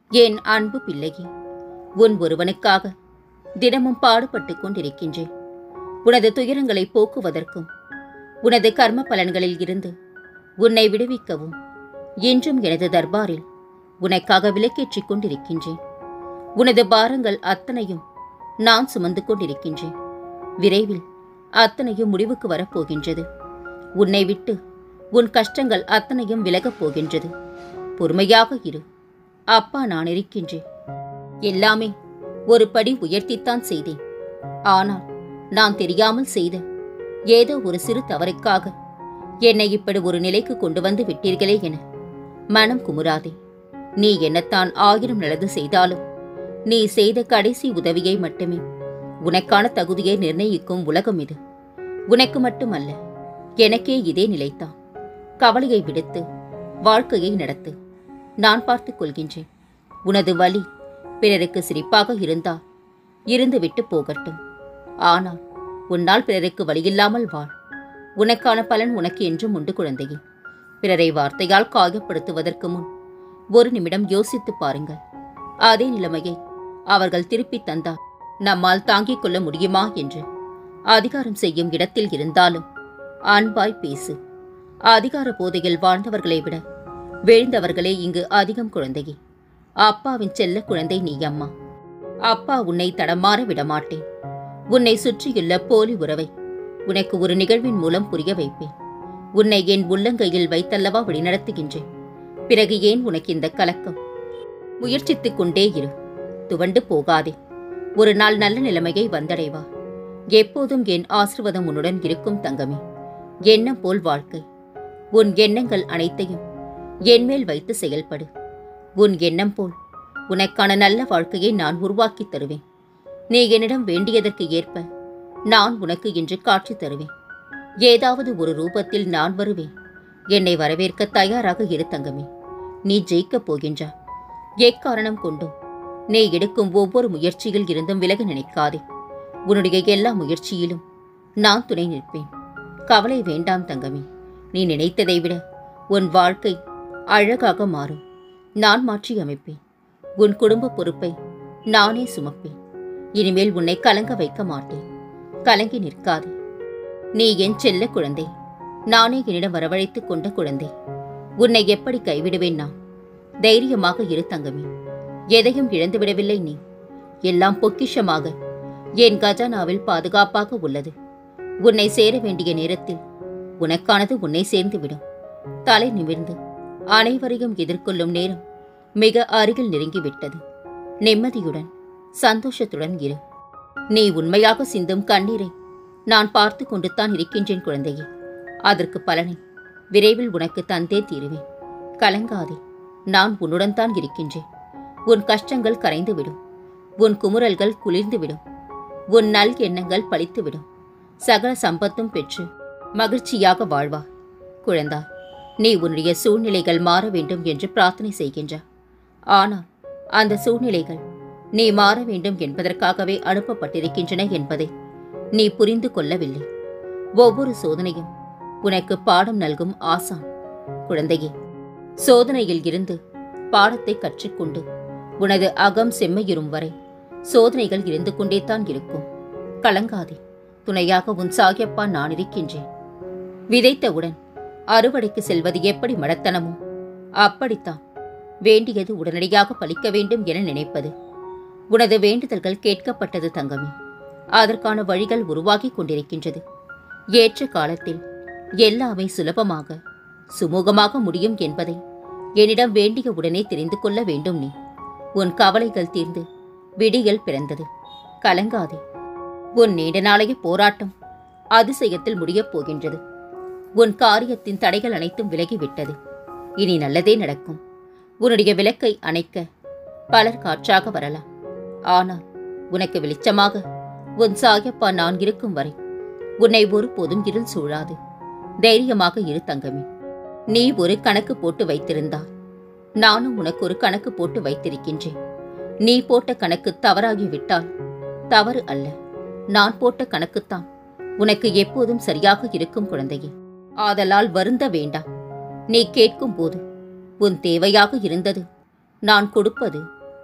என் அன்பு பிள்ளையே உன் ஒருவனுக்காக தினமும் பாடுபட்டுக் கொண்டிருக்கின்றேன் உனது துயரங்களை போக்குவதற்கும் உனது கர்ம பலன்களில் இருந்து உன்னை விடுவிக்கவும் இன்றும் எனது தர்பாரில் உனக்காக விலக்கேற்றிக் கொண்டிருக்கின்றேன் உனது பாரங்கள் அத்தனையும் நான் சுமந்து கொண்டிருக்கின்றேன் விரைவில் அத்தனையும் முடிவுக்கு வரப்போகின்றது உன்னை விட்டு உன் கஷ்டங்கள் அத்தனையும் விலகப் போகின்றது பொறுமையாக இரு அப்பா நான் இருக்கின்றேன் எல்லாமே ஒரு படி உயர்த்தித்தான் செய்தேன் ஆனால் நான் தெரியாமல் செய்த ஏதோ ஒரு சிறு தவறுக்காக என்னை இப்படி ஒரு நிலைக்கு கொண்டு வந்து விட்டீர்களே என மனம் குமுறாதே நீ என்னத்தான் ஆயிரம் நல்லது செய்தாலும் நீ செய்த கடைசி உதவியை மட்டுமே உனக்கான தகுதியை நிர்ணயிக்கும் உலகம் இது உனக்கு மட்டுமல்ல எனக்கே இதே நிலைத்தான் கவலையை விடுத்து வாழ்க்கையை நடத்து நான் பார்த்துக் கொள்கின்றேன் உனது வலி பிறருக்கு சிரிப்பாக இருந்தால் இருந்து விட்டு போகட்டும் ஆனால் உன்னால் பிறருக்கு வழியில்லாமல் வாழ் உனக்கான பலன் உனக்கு என்றும் உண்டு குழந்தையே பிறரை வார்த்தையால் காயப்படுத்துவதற்கு முன் ஒரு நிமிடம் யோசித்துப் பாருங்கள் அதே நிலைமையை அவர்கள் திருப்பித் தந்தால் நம்மால் தாங்கிக் கொள்ள முடியுமா என்று அதிகாரம் செய்யும் இடத்தில் இருந்தாலும் அன்பாய் பேசு அதிகார போதையில் வாழ்ந்தவர்களை விட வீழ்ந்தவர்களே இங்கு அதிகம் குழந்தையே அப்பாவின் செல்ல குழந்தை நீ அம்மா அப்பா உன்னை தடமாற விடமாட்டேன் உன்னை சுற்றியுள்ள போலி உறவை உனக்கு ஒரு நிகழ்வின் மூலம் புரிய வைப்பேன் உன்னை என் உள்ளங்கையில் வைத்தல்லவா வழிநடத்துகின்றேன் பிறகு ஏன் உனக்கு இந்த கலக்கம் முயற்சித்துக் கொண்டே இரு துவண்டு போகாதே ஒரு நாள் நல்ல நிலைமையை வந்தடைவா எப்போதும் என் ஆசிர்வாதம் உன்னுடன் இருக்கும் தங்கமே எண்ணம் போல் வாழ்க்கை உன் எண்ணங்கள் அனைத்தையும் என்மேல் வைத்து செயல்படு உன் எண்ணம் போல் உனக்கான நல்ல வாழ்க்கையை நான் உருவாக்கித் தருவேன் நீ என்னிடம் வேண்டியதற்கு ஏற்ப நான் உனக்கு இன்று காட்சி தருவேன் ஏதாவது ஒரு ரூபத்தில் நான் வருவேன் என்னை வரவேற்க தயாராக இரு தங்கமே நீ ஜெயிக்கப் போகின்றா எக்காரணம் கொண்டும் நீ எடுக்கும் ஒவ்வொரு முயற்சியில் இருந்தும் விலக நினைக்காதே உன்னுடைய எல்லா முயற்சியிலும் நான் துணை நிற்பேன் கவலை வேண்டாம் தங்கமே நீ நினைத்ததை விட உன் வாழ்க்கை அழகாக மாறும் நான் மாற்றி அமைப்பேன் உன் குடும்ப பொறுப்பை நானே சுமப்பேன் இனிமேல் உன்னை கலங்க வைக்க மாட்டேன் கலங்கி நிற்காதே நீ என் செல்ல குழந்தை நானே என்னிடம் வரவழைத்துக் கொண்ட குழந்தை உன்னை எப்படி கைவிடுவேன் நான் தைரியமாக இரு தங்கமே எதையும் இழந்துவிடவில்லை நீ எல்லாம் பொக்கிஷமாக என் கஜானாவில் பாதுகாப்பாக உள்ளது உன்னை சேர வேண்டிய நேரத்தில் உனக்கானது உன்னை சேர்ந்துவிடும் தலை நிமிர்ந்து அனைவரையும் எதிர்கொள்ளும் நேரம் மிக அருகில் நெருங்கிவிட்டது நிம்மதியுடன் சந்தோஷத்துடன் இரு நீ உண்மையாக சிந்தும் கண்ணீரை நான் பார்த்து கொண்டுத்தான் இருக்கின்றேன் குழந்தையே அதற்கு பலனை விரைவில் உனக்கு தந்தே தீருவேன் கலங்காதே நான் உன்னுடன் தான் இருக்கின்றேன் உன் கஷ்டங்கள் கரைந்துவிடும் உன் குமுறல்கள் குளிர்ந்துவிடும் உன் நல் எண்ணங்கள் பழித்துவிடும் சகல சம்பத்தும் பெற்று மகிழ்ச்சியாக வாழ்வா குழந்தாய் நீ உன்னுடைய சூழ்நிலைகள் மாற வேண்டும் என்று பிரார்த்தனை செய்கின்றாய் ஆனால் அந்த சூழ்நிலைகள் நீ மாற வேண்டும் என்பதற்காகவே அனுப்பப்பட்டிருக்கின்றன என்பதை நீ புரிந்து கொள்ளவில்லை ஒவ்வொரு சோதனையும் உனக்கு பாடம் நல்கும் ஆசான் குழந்தையே சோதனையில் இருந்து பாடத்தை கற்றுக்கொண்டு உனது அகம் செம்மையுறும் வரை சோதனைகள் இருந்து கொண்டேதான் இருக்கும் கலங்காதே துணையாக உன் சாகியப்பா நான் இருக்கின்றேன் விதைத்தவுடன் அறுவடைக்கு செல்வது எப்படி மடத்தனமோ அப்படித்தான் வேண்டியது உடனடியாக பலிக்க வேண்டும் என நினைப்பது உனது வேண்டுதல்கள் கேட்கப்பட்டது தங்கமே அதற்கான வழிகள் உருவாகிக் கொண்டிருக்கின்றது ஏற்ற காலத்தில் எல்லாமே சுலபமாக சுமூகமாக முடியும் என்பதை என்னிடம் வேண்டிய உடனே தெரிந்து கொள்ள வேண்டும் நீ உன் கவலைகள் தீர்ந்து விடியல் பிறந்தது கலங்காதே உன் நீண்ட நாளைய போராட்டம் அதிசயத்தில் முடியப் போகின்றது உன் காரியத்தின் தடைகள் அனைத்தும் விலகிவிட்டது இனி நல்லதே நடக்கும் உன்னுடைய விளக்கை அணைக்க பலர் காற்றாக வரலாம் ஆனால் உனக்கு வெளிச்சமாக உன் சாயப்பா நான் இருக்கும் வரை உன்னை ஒருபோதும் இருள் சூழாது தைரியமாக இரு தங்கமே நீ ஒரு கணக்கு போட்டு வைத்திருந்தால் நானும் உனக்கு ஒரு கணக்கு போட்டு வைத்திருக்கின்றேன் நீ போட்ட கணக்கு தவறாகிவிட்டால் தவறு அல்ல நான் போட்ட கணக்குத்தான் உனக்கு எப்போதும் சரியாக இருக்கும் குழந்தையே ஆதலால் வருந்த வேண்டாம் நீ கேட்கும் போது உன் தேவையாக இருந்தது நான் கொடுப்பது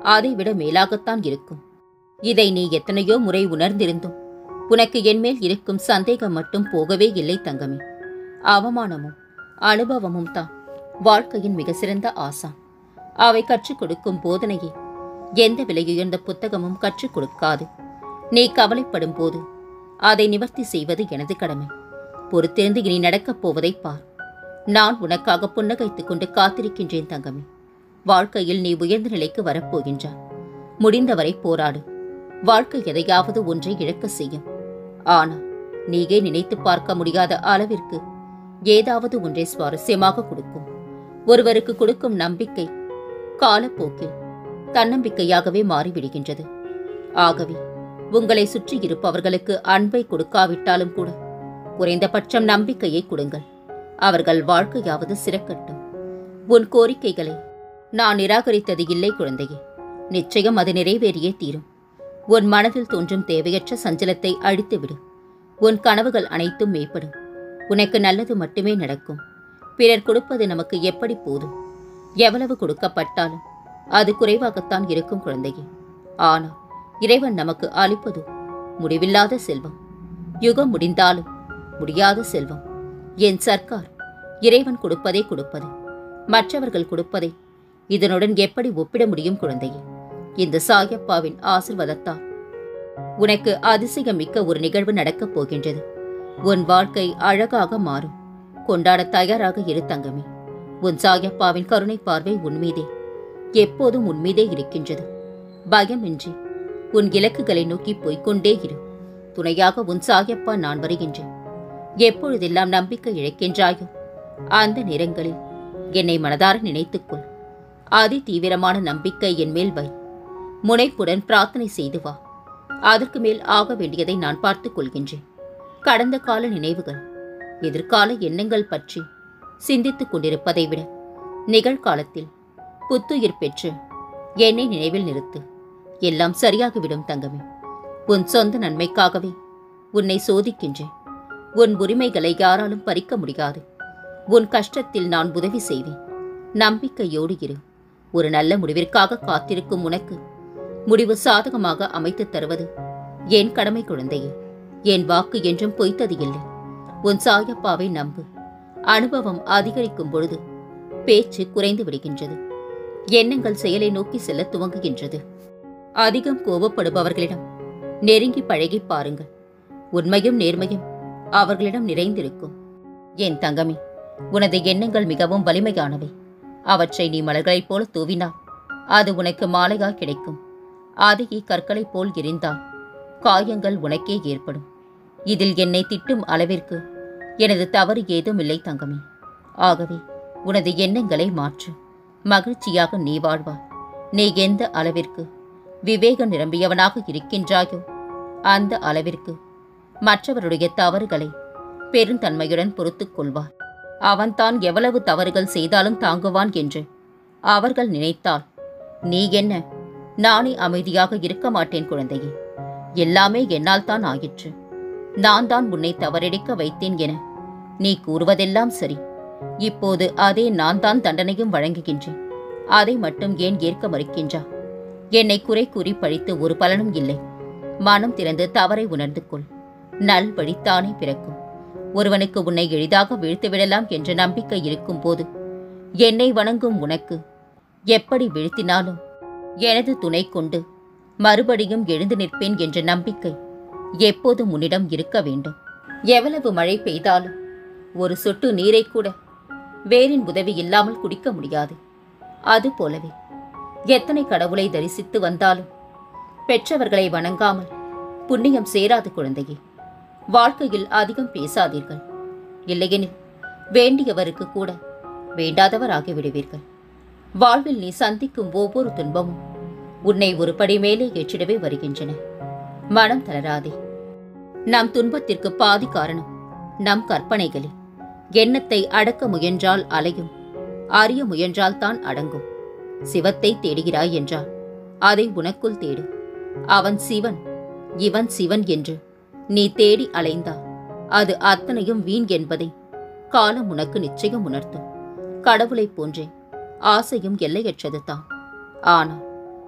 அதைவிட மேலாகத்தான் இருக்கும் இதை நீ எத்தனையோ முறை உணர்ந்திருந்தும் உனக்கு என்மேல் இருக்கும் சந்தேகம் மட்டும் போகவே இல்லை தங்கமே அவமானமும் அனுபவமும் தான் வாழ்க்கையின் மிக சிறந்த ஆசான் அவை கற்றுக் கொடுக்கும் போதனையை எந்த விலையுயர்ந்த புத்தகமும் கற்றுக் கொடுக்காது நீ கவலைப்படும் போது அதை நிவர்த்தி செய்வது எனது கடமை பொறுத்திருந்து இனி நடக்கப் போவதை பார் நான் உனக்காக புன்னகைத்துக் கொண்டு காத்திருக்கின்றேன் தங்கமே வாழ்க்கையில் நீ உயர்ந்த நிலைக்கு வரப்போகின்றாய் முடிந்தவரை போராடு வாழ்க்கை எதையாவது ஒன்றை இழக்க செய்யும் ஆனால் நீயே நினைத்து பார்க்க முடியாத அளவிற்கு ஏதாவது ஒன்றை சுவாரஸ்யமாக கொடுக்கும் ஒருவருக்கு கொடுக்கும் நம்பிக்கை காலப்போக்கில் தன்னம்பிக்கையாகவே மாறிவிடுகின்றது ஆகவே உங்களை சுற்றி இருப்பவர்களுக்கு அன்பை கொடுக்காவிட்டாலும் கூட குறைந்தபட்சம் நம்பிக்கையை கொடுங்கள் அவர்கள் வாழ்க்கையாவது சிறக்கட்டும் உன் கோரிக்கைகளை நான் நிராகரித்தது இல்லை குழந்தையே நிச்சயம் அது நிறைவேறியே தீரும் உன் மனதில் தோன்றும் தேவையற்ற சஞ்சலத்தை அழித்துவிடு உன் கனவுகள் அனைத்தும் மேம்படும் உனக்கு நல்லது மட்டுமே நடக்கும் பிறர் கொடுப்பது நமக்கு எப்படி போதும் எவ்வளவு கொடுக்கப்பட்டாலும் அது குறைவாகத்தான் இருக்கும் குழந்தையே ஆனால் இறைவன் நமக்கு அளிப்பதோ முடிவில்லாத செல்வம் யுகம் முடிந்தாலும் முடியாத செல்வம் என் சர்க்கார் இறைவன் கொடுப்பதே கொடுப்பது மற்றவர்கள் கொடுப்பதை இதனுடன் எப்படி ஒப்பிட முடியும் குழந்தையே இந்த சாயப்பாவின் ஆசிர்வாதத்தால் உனக்கு அதிசயமிக்க ஒரு நிகழ்வு நடக்கப் போகின்றது உன் வாழ்க்கை அழகாக மாறும் கொண்டாட தயாராக இரு தங்கமே உன் சாயப்பாவின் கருணை பார்வை உன்மீதே எப்போதும் உன்மீதே இருக்கின்றது பயமின்றி உன் இலக்குகளை நோக்கி போய்க்கொண்டே இரு துணையாக உன் சாயப்பா நான் வருகின்றேன் எப்பொழுதெல்லாம் நம்பிக்கை இழக்கின்றாயோ அந்த நேரங்களில் என்னை மனதார நினைத்துக்கொள் அதி தீவிரமான நம்பிக்கை என் மேல் வை முனைப்புடன் பிரார்த்தனை செய்து வா அதற்கு மேல் ஆக வேண்டியதை நான் பார்த்துக் கொள்கின்றேன் கடந்த கால நினைவுகள் எதிர்கால எண்ணங்கள் பற்றி சிந்தித்துக் கொண்டிருப்பதை விட நிகழ்காலத்தில் புத்துயிர் பெற்று என்னை நினைவில் நிறுத்து எல்லாம் சரியாகிவிடும் தங்கமே உன் சொந்த நன்மைக்காகவே உன்னை சோதிக்கின்றேன் உன் உரிமைகளை யாராலும் பறிக்க முடியாது உன் கஷ்டத்தில் நான் உதவி செய்வேன் நம்பிக்கையோடு இரு ஒரு நல்ல முடிவிற்காக காத்திருக்கும் உனக்கு முடிவு சாதகமாக அமைத்துத் தருவது என் கடமை குழந்தையே என் வாக்கு என்றும் பொய்த்தது இல்லை உன் சாயப்பாவை நம்பு அனுபவம் அதிகரிக்கும் பொழுது பேச்சு குறைந்து விடுகின்றது எண்ணங்கள் செயலை நோக்கி செல்ல துவங்குகின்றது அதிகம் கோபப்படுபவர்களிடம் நெருங்கி பழகி பாருங்கள் உண்மையும் நேர்மையும் அவர்களிடம் நிறைந்திருக்கும் என் தங்கமே உனது எண்ணங்கள் மிகவும் வலிமையானவை அவற்றை நீ மலர்களைப் போல தூவினால் அது உனக்கு மாலையாய் கிடைக்கும் அதையே கற்களைப் போல் எரிந்தால் காயங்கள் உனக்கே ஏற்படும் இதில் என்னை திட்டும் அளவிற்கு எனது தவறு ஏதும் இல்லை தங்கமே ஆகவே உனது எண்ணங்களை மாற்று மகிழ்ச்சியாக நீ வாழ்வாய் நீ எந்த அளவிற்கு விவேகம் நிரம்பியவனாக இருக்கின்றாயோ அந்த அளவிற்கு மற்றவருடைய தவறுகளை பெருந்தன்மையுடன் பொறுத்துக் கொள்வார் அவன்தான் எவ்வளவு தவறுகள் செய்தாலும் தாங்குவான் என்று அவர்கள் நினைத்தால் நீ என்ன நானே அமைதியாக இருக்க மாட்டேன் குழந்தையே எல்லாமே என்னால் தான் ஆயிற்று நான் தான் உன்னை தவறெடுக்க வைத்தேன் என நீ கூறுவதெல்லாம் சரி இப்போது அதே நான் தான் தண்டனையும் வழங்குகின்றேன் அதை மட்டும் ஏன் ஏற்க மறுக்கின்றா என்னை குறை கூறி பழித்து ஒரு பலனும் இல்லை மனம் திறந்து தவறை உணர்ந்து கொள் நல் வழித்தானே பிறக்கும் ஒருவனுக்கு உன்னை எளிதாக வீழ்த்திவிடலாம் என்ற நம்பிக்கை இருக்கும் போது என்னை வணங்கும் உனக்கு எப்படி வீழ்த்தினாலும் எனது துணை கொண்டு மறுபடியும் எழுந்து நிற்பேன் என்ற நம்பிக்கை எப்போதும் உன்னிடம் இருக்க வேண்டும் எவ்வளவு மழை பெய்தாலும் ஒரு சொட்டு நீரை கூட வேரின் உதவி இல்லாமல் குடிக்க முடியாது அதுபோலவே எத்தனை கடவுளை தரிசித்து வந்தாலும் பெற்றவர்களை வணங்காமல் புண்ணியம் சேராது குழந்தையே வாழ்க்கையில் அதிகம் பேசாதீர்கள் இல்லையெனில் வேண்டியவருக்கு கூட வேண்டாதவர் ஆகிவிடுவீர்கள் வாழ்வில் நீ சந்திக்கும் ஒவ்வொரு துன்பமும் உன்னை ஒரு படி மேலே ஏற்றிடவே வருகின்றன மனம் தளராதே நம் துன்பத்திற்கு பாதி காரணம் நம் கற்பனைகளே எண்ணத்தை அடக்க முயன்றால் அலையும் அறிய முயன்றால் தான் அடங்கும் சிவத்தை தேடுகிறாய் என்றால் அதை உனக்குள் தேடு அவன் சிவன் இவன் சிவன் என்று நீ தேடி அலைந்தால் அது அத்தனையும் வீண் என்பதை காலம் உனக்கு நிச்சயம் உணர்த்தும் கடவுளைப் போன்றே ஆசையும் எல்லையற்றது தான் ஆனால்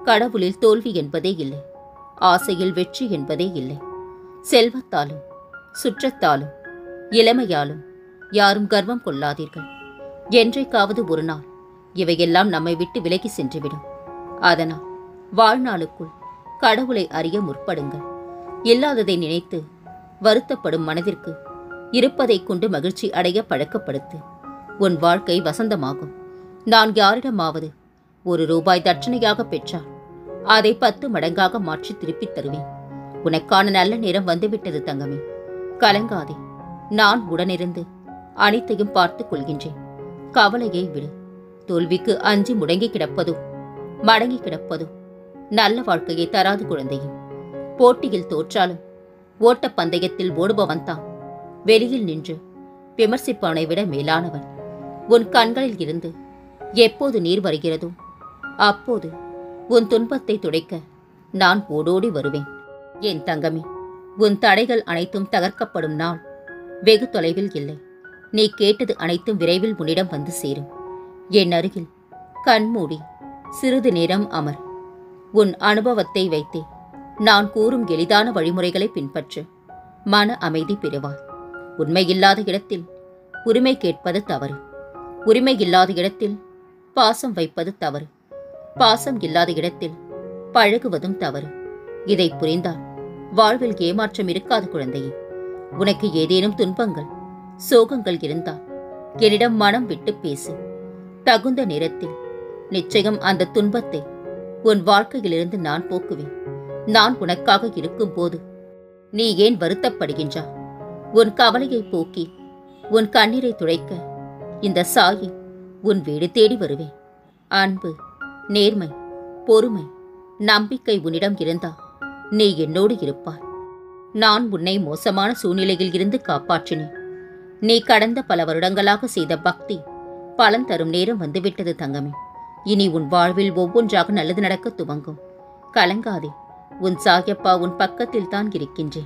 கடவுளில் தோல்வி என்பதே இல்லை ஆசையில் வெற்றி என்பதே இல்லை செல்வத்தாலும் சுற்றத்தாலும் இளமையாலும் யாரும் கர்வம் கொள்ளாதீர்கள் என்றைக்காவது ஒரு நாள் இவையெல்லாம் நம்மை விட்டு விலகி சென்றுவிடும் அதனால் வாழ்நாளுக்குள் கடவுளை அறிய முற்படுங்கள் இல்லாததை நினைத்து வருத்தப்படும் மனதிற்கு இருப்பதைக் கொண்டு மகிழ்ச்சி அடைய பழக்கப்படுத்து உன் வாழ்க்கை வசந்தமாகும் நான் யாரிடமாவது ஒரு ரூபாய் தட்சணையாக பெற்றால் அதை பத்து மடங்காக மாற்றி திருப்பித் தருவேன் உனக்கான நல்ல நேரம் வந்துவிட்டது தங்கமே கலங்காதே நான் உடனிருந்து அனைத்தையும் பார்த்துக் கொள்கின்றேன் கவலையை விடு தோல்விக்கு அஞ்சி முடங்கி கிடப்பதோ மடங்கி கிடப்பதோ நல்ல வாழ்க்கையை தராது குழந்தையும் போட்டியில் தோற்றாலும் ஓட்டப் பந்தயத்தில் ஓடுபவன் தான் வெளியில் நின்று விமர்சிப்பவனை விட மேலானவன் உன் கண்களில் இருந்து எப்போது நீர் வருகிறதோ அப்போது உன் துன்பத்தை துடைக்க நான் ஓடோடி வருவேன் என் தங்கமே உன் தடைகள் அனைத்தும் தகர்க்கப்படும் நாள் வெகு தொலைவில் இல்லை நீ கேட்டது அனைத்தும் விரைவில் உன்னிடம் வந்து சேரும் என் அருகில் கண்மூடி சிறிது நேரம் அமர் உன் அனுபவத்தை வைத்தே நான் கூறும் எளிதான வழிமுறைகளை பின்பற்று மன அமைதி பெறுவாய் உண்மை இல்லாத இடத்தில் உரிமை கேட்பது தவறு உரிமை இல்லாத இடத்தில் பாசம் வைப்பது தவறு பாசம் இல்லாத இடத்தில் பழகுவதும் தவறு இதை புரிந்தால் வாழ்வில் ஏமாற்றம் இருக்காது குழந்தையே உனக்கு ஏதேனும் துன்பங்கள் சோகங்கள் இருந்தால் என்னிடம் மனம் விட்டு பேசு தகுந்த நேரத்தில் நிச்சயம் அந்த துன்பத்தை உன் வாழ்க்கையிலிருந்து நான் போக்குவேன் நான் உனக்காக இருக்கும்போது நீ ஏன் வருத்தப்படுகின்றா உன் கவலையை போக்கி உன் கண்ணீரை துடைக்க இந்த சாயி உன் வீடு தேடி வருவேன் அன்பு நேர்மை பொறுமை நம்பிக்கை உன்னிடம் இருந்தா நீ என்னோடு இருப்பாய் நான் உன்னை மோசமான சூழ்நிலையில் இருந்து காப்பாற்றினேன் நீ கடந்த பல வருடங்களாக செய்த பக்தி பலன் தரும் நேரம் வந்துவிட்டது தங்கமே இனி உன் வாழ்வில் ஒவ்வொன்றாக நல்லது நடக்க துவங்கும் கலங்காதே உன் சாயப்பா உன் பக்கத்தில் தான் இருக்கின்றேன்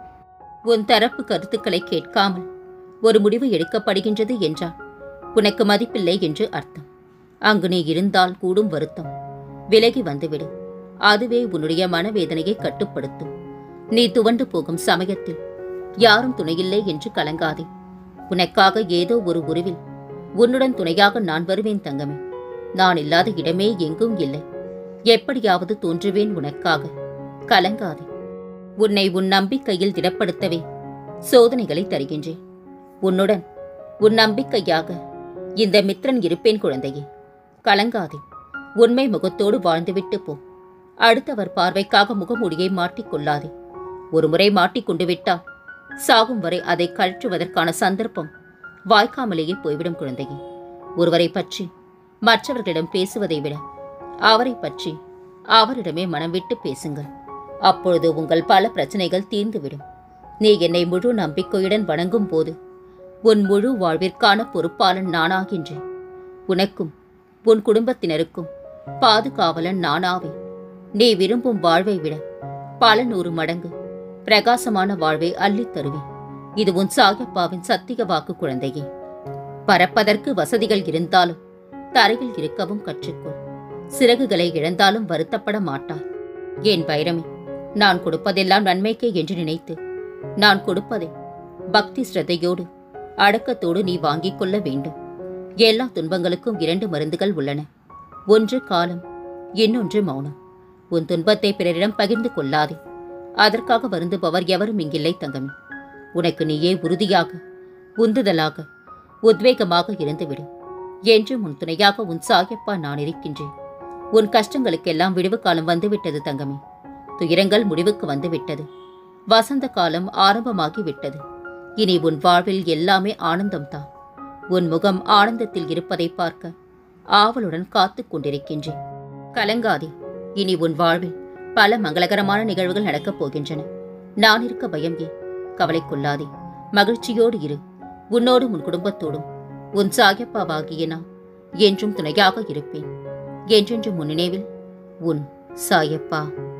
உன் தரப்பு கருத்துக்களை கேட்காமல் ஒரு முடிவு எடுக்கப்படுகின்றது என்றால் உனக்கு மதிப்பில்லை என்று அர்த்தம் அங்கு நீ இருந்தால் கூடும் வருத்தம் விலகி வந்துவிடு அதுவே உன்னுடைய மனவேதனையை கட்டுப்படுத்தும் நீ துவண்டு போகும் சமயத்தில் யாரும் துணையில்லை என்று கலங்காதே உனக்காக ஏதோ ஒரு உருவில் உன்னுடன் துணையாக நான் வருவேன் தங்கமே நான் இல்லாத இடமே எங்கும் இல்லை எப்படியாவது தோன்றுவேன் உனக்காக கலங்காதே உன்னை உன் நம்பிக்கையில் திடப்படுத்தவே சோதனைகளை தருகின்றேன் உன்னுடன் உன் நம்பிக்கையாக இந்த மித்ரன் இருப்பேன் குழந்தையே கலங்காதே உண்மை முகத்தோடு வாழ்ந்துவிட்டு போ அடுத்தவர் பார்வைக்காக முகமூடியை மாட்டிக்கொள்ளாதே ஒருமுறை மாட்டிக்கொண்டு விட்டால் சாகும் வரை அதை கழற்றுவதற்கான சந்தர்ப்பம் வாய்க்காமலேயே போய்விடும் குழந்தையே ஒருவரை பற்றி மற்றவர்களிடம் பேசுவதை விட அவரை பற்றி அவரிடமே மனம் விட்டு பேசுங்கள் அப்பொழுது உங்கள் பல பிரச்சனைகள் தீர்ந்துவிடும் நீ என்னை முழு நம்பிக்கையுடன் வணங்கும் போது உன் முழு வாழ்விற்கான பொறுப்பாளன் நானாகின்றேன் உனக்கும் உன் குடும்பத்தினருக்கும் பாதுகாவலன் நானாவேன் நீ விரும்பும் வாழ்வை விட பல நூறு மடங்கு பிரகாசமான வாழ்வை அள்ளித் தருவேன் இது உன் சாயப்பாவின் சத்திய வாக்கு குழந்தையே பறப்பதற்கு வசதிகள் இருந்தாலும் தரையில் இருக்கவும் கற்றுக்கொள் சிறகுகளை இழந்தாலும் வருத்தப்பட மாட்டாய் என் வைரமே நான் கொடுப்பதெல்லாம் நன்மைக்கே என்று நினைத்து நான் கொடுப்பதை பக்தி ஸ்ரத்தையோடு அடக்கத்தோடு நீ வாங்கிக் கொள்ள வேண்டும் எல்லா துன்பங்களுக்கும் இரண்டு மருந்துகள் உள்ளன ஒன்று காலம் இன்னொன்று மௌனம் உன் துன்பத்தை பிறரிடம் பகிர்ந்து கொள்ளாதே அதற்காக வருந்துபவர் எவரும் இங்கில்லை தங்கமே உனக்கு நீயே உறுதியாக உந்துதலாக உத்வேகமாக இருந்துவிடு என்றும் உன் துணையாக உன் சாயப்பா நான் இருக்கின்றேன் உன் கஷ்டங்களுக்கெல்லாம் விடுவு காலம் வந்துவிட்டது தங்கமே துயரங்கள் முடிவுக்கு வந்துவிட்டது வசந்த காலம் ஆரம்பமாகி விட்டது இனி உன் வாழ்வில் எல்லாமே ஆனந்தம்தான் உன் முகம் ஆனந்தத்தில் இருப்பதை பார்க்க ஆவலுடன் காத்துக் கொண்டிருக்கின்றேன் கலங்காதே இனி உன் வாழ்வில் பல மங்களகரமான நிகழ்வுகள் நடக்கப் போகின்றன நான் இருக்க பயம் ஏன் கவலை கொள்ளாதே மகிழ்ச்சியோடு இரு உன்னோடும் உன் குடும்பத்தோடும் உன் சாயப்பாவாகிய நான் என்றும் துணையாக இருப்பேன் என்றென்றும் உன் நினைவில் உன் சாயப்பா